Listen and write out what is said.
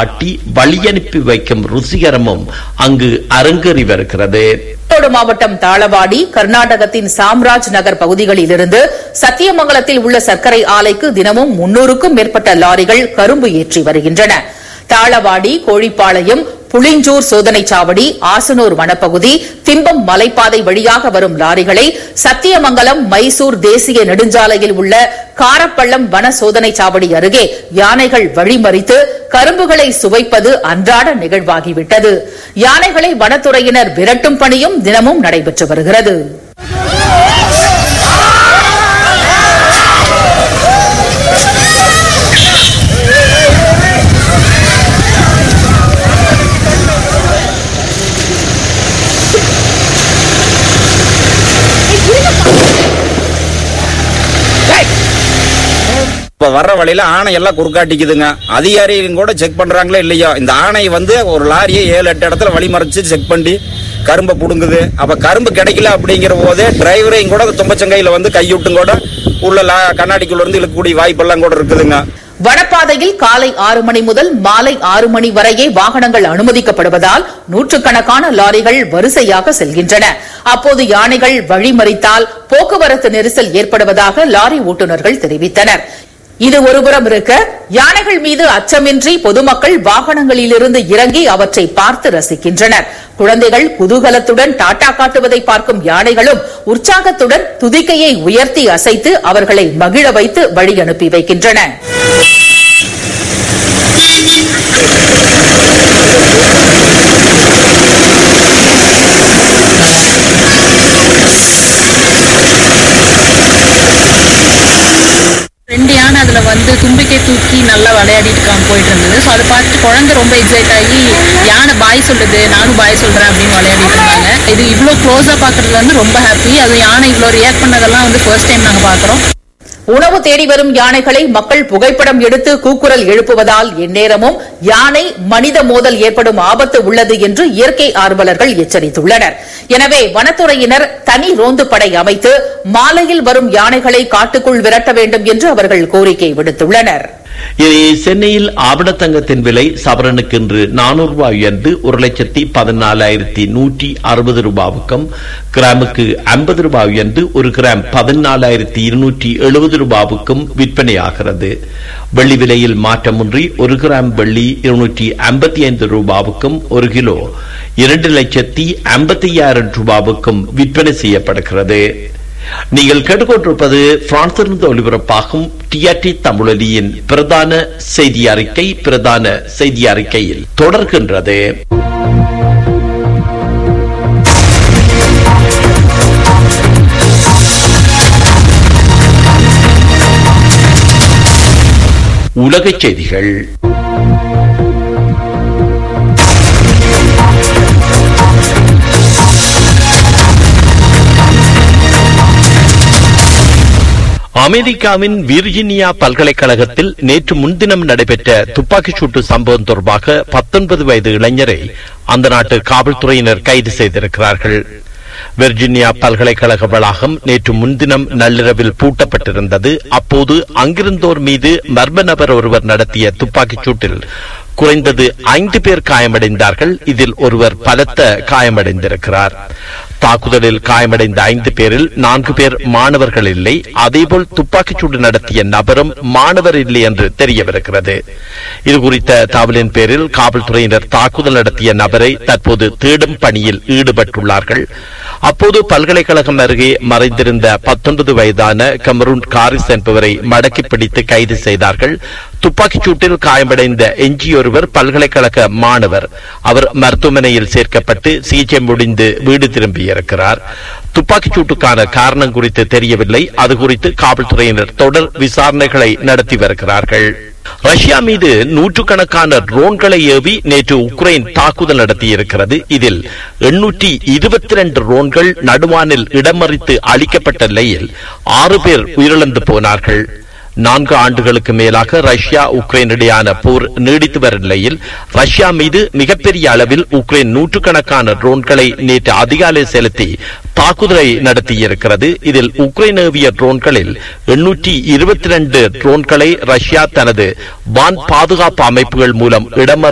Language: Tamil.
ஆட்டி வழியனுப்பி வைக்கும் ருசிகரமும் அங்கு அரங்கேறி வருகிறது ஈரோடு மாவட்டம் தாளவாடி கர்நாடகத்தின் சாம்ராஜ் நகர் பகுதிகளிலிருந்து சத்தியமங்கலத்தில் உள்ள சர்க்கரை ஆலைக்கு தினமும் முன்னூறுக்கும் மேற்பட்ட லாரிகள் கரும்பு ஏற்றி வருகின்றன தாளவாடி கோழிப்பாளையம் புளிஞ்சூர் சோதனைச் சாவடி ஆசனூர் வனப்பகுதி திம்பம் மலைப்பாதை வழியாக வரும் லாரிகளை சத்தியமங்கலம் மைசூர் தேசிய நெடுஞ்சாலையில் உள்ள காரப்பள்ளம் வன சோதனைச் சாவடி அருகே யானைகள் வழிமறித்து கரும்புகளை சுவைப்பது அன்றாட நிகழ்வாகிவிட்டது யானைகளை வனத்துறையினர் விரட்டும் பணியும் தினமும் நடைபெற்று வருகிறது இப்ப வர்ற வழியில ஆணை எல்லாம் குறுக்காட்டிக்குதுங்க அதிகாரிகள் கூட செக் பண்றாங்களோ இல்லையோ இந்த ஆணை வந்து ஒரு லாரியை ஏழு எட்டு இடத்துல வழிமறைச்சு செக் பண்ணி கரும்பை புடுங்குது அப்ப கரும்பு கிடைக்கல அப்படிங்கிற போதே டிரைவரையும் கூட தும்பச்சங்கையில வந்து கைவிட்டும் கூட உள்ள லா- கண்ணாடிக்குள்ள இருந்து இழுக்கக்கூடிய வாய்ப்பெல்லாம் கூட இருக்குதுங்க வனப்பாதையில் காலை ஆறு மணி முதல் மாலை ஆறு மணி வரையே வாகனங்கள் அனுமதிக்கப்படுவதால் நூற்றுக்கணக்கான லாரிகள் வரிசையாக செல்கின்றன அப்போது யானைகள் வழிமறித்தால் போக்குவரத்து நெரிசல் ஏற்படுவதாக லாரி ஓட்டுநர்கள் தெரிவித்தனர் இது ஒருபுறம் இருக்க யானைகள் மீது அச்சமின்றி பொதுமக்கள் வாகனங்களிலிருந்து இறங்கி அவற்றை பார்த்து ரசிக்கின்றனர் குழந்தைகள் குதூகலத்துடன் டாட்டா காட்டுவதை பார்க்கும் யானைகளும் உற்சாகத்துடன் துதிக்கையை உயர்த்தி அசைத்து அவர்களை மகிழ வைத்து வழி அனுப்பி வைக்கின்றன ரெண்டு யானை அதுல வந்து தும்பிக்கை தூக்கி நல்லா விளையாடிட்டு இருக்காங்க போயிட்டு இருந்தது ஸோ அதை பார்த்துட்டு குழந்தை ரொம்ப எக்ஸைட் ஆகி யானை பாய் சொல்லுது நானும் பாய் சொல்றேன் அப்படின்னு விளையாடிட்டு இருந்தாங்க இது இவ்வளோ க்ளோஸா பார்க்கறதுல வந்து ரொம்ப ஹாப்பி அது யானை இவ்வளோ ரியாக்ட் பண்ணதெல்லாம் வந்து ஃபர்ஸ்ட் டைம் நாங்கள் பார்க்குறோம் உணவு தேடி வரும் யானைகளை மக்கள் புகைப்படம் எடுத்து கூக்குரல் எழுப்புவதால் எந்நேரமும் யானை மனித மோதல் ஏற்படும் ஆபத்து உள்ளது என்று இயற்கை ஆர்வலர்கள் எச்சரித்துள்ளனர் எனவே வனத்துறையினர் தனி ரோந்து படை அமைத்து மாலையில் வரும் யானைகளை காட்டுக்குள் விரட்ட வேண்டும் என்று அவர்கள் கோரிக்கை விடுத்துள்ளனர் இனி சென்னையில் ஆபணத்தங்கத்தின் விலை சவரனுக்கு இன்று நானூறு ரூபாய் உயர்ந்து ஒரு லட்சத்தி பதினாலாயிரத்தி நூற்றி அறுபது ரூபாவுக்கும் கிராமுக்கு ஐம்பது ரூபாய் உயர்ந்து ஒரு கிராம் பதினாலாயிரத்தி இருநூற்றி எழுபது ரூபாவுக்கும் விற்பனையாகிறது வெள்ளி விலையில் மாற்றமின்றி ஒரு கிராம் வெள்ளி இருநூற்றி ஐம்பத்தி ஐந்து ரூபாவுக்கும் ஒரு கிலோ இரண்டு லட்சத்தி ஐம்பத்தி ஐயாயிரம் ரூபாவுக்கும் விற்பனை செய்யப்படுகிறது நீங்கள் கேட்டுக்கொண்டிருப்பது பிரான்சிலிருந்து ஒலிபரப்பாகும் டிஆர்டி தமிழொலியின் பிரதான செய்தி அறிக்கை பிரதான செய்தி அறிக்கையில் தொடர்கின்றது உலகச் செய்திகள் அமெரிக்காவின் விர்ஜினியா பல்கலைக்கழகத்தில் நேற்று முன்தினம் நடைபெற்ற துப்பாக்கிச் சூட்டு சம்பவம் தொடர்பாக பத்தொன்பது வயது இளைஞரை அந்த நாட்டு காவல்துறையினர் கைது செய்திருக்கிறார்கள் வெர்ஜினியா பல்கலைக்கழக வளாகம் நேற்று முன்தினம் நள்ளிரவில் பூட்டப்பட்டிருந்தது அப்போது அங்கிருந்தோர் மீது மர்ம நபர் ஒருவர் நடத்திய துப்பாக்கிச் சூட்டில் குறைந்தது ஐந்து பேர் காயமடைந்தார்கள் இதில் ஒருவர் பலத்த காயமடைந்திருக்கிறார் தாக்குதலில் காயமடைந்த ஐந்து பேரில் நான்கு பேர் மாணவர்கள் இல்லை அதேபோல் துப்பாக்கிச்சூடு நடத்திய நபரும் மாணவர் இல்லை என்று தெரியவிருக்கிறது இது குறித்த தகவலின் பேரில் காவல்துறையினர் தாக்குதல் நடத்திய நபரை தற்போது தேடும் பணியில் ஈடுபட்டுள்ளார்கள் அப்போது பல்கலைக்கழகம் அருகே மறைந்திருந்த பத்தொன்பது வயதான கமரூன் காரிஸ் என்பவரை மடக்கி பிடித்து கைது செய்தார்கள் துப்பாக்கிச் சூட்டில் காயமடைந்த எஞ்சியொருவர் பல்கலைக்கழக மாணவர் அவர் மருத்துவமனையில் சேர்க்கப்பட்டு சிகிச்சை முடிந்து வீடு திரும்பியிருக்கிறார் துப்பாக்கிச் சூட்டுக்கான காரணம் குறித்து தெரியவில்லை அது குறித்து காவல்துறையினர் தொடர் விசாரணைகளை நடத்தி வருகிறார்கள் ரஷ்யா மீது நூற்றுக்கணக்கான ட்ரோன்களை ஏவி நேற்று உக்ரைன் தாக்குதல் நடத்தியிருக்கிறது இதில் எண்ணூற்றி இருபத்தி ரெண்டு ட்ரோன்கள் நடுவானில் இடமறித்து அளிக்கப்பட்ட நிலையில் ஆறு பேர் உயிரிழந்து போனார்கள் நான்கு ஆண்டுகளுக்கு மேலாக ரஷ்யா உக்ரைன் இடையான போர் நீடித்து வரும் நிலையில் ரஷ்யா மீது மிகப்பெரிய அளவில் உக்ரைன் நூற்றுக்கணக்கான ட்ரோன்களை நேற்று அதிகாலை செலுத்தி தாக்குதலை நடத்தியிருக்கிறது இதில் உக்ரைன் ஏவிய ட்ரோன்களில் எண்ணூற்றி இருபத்தி ரெண்டு ட்ரோன்களை ரஷ்யா தனது வான் பாதுகாப்பு அமைப்புகள் மூலம் இடமற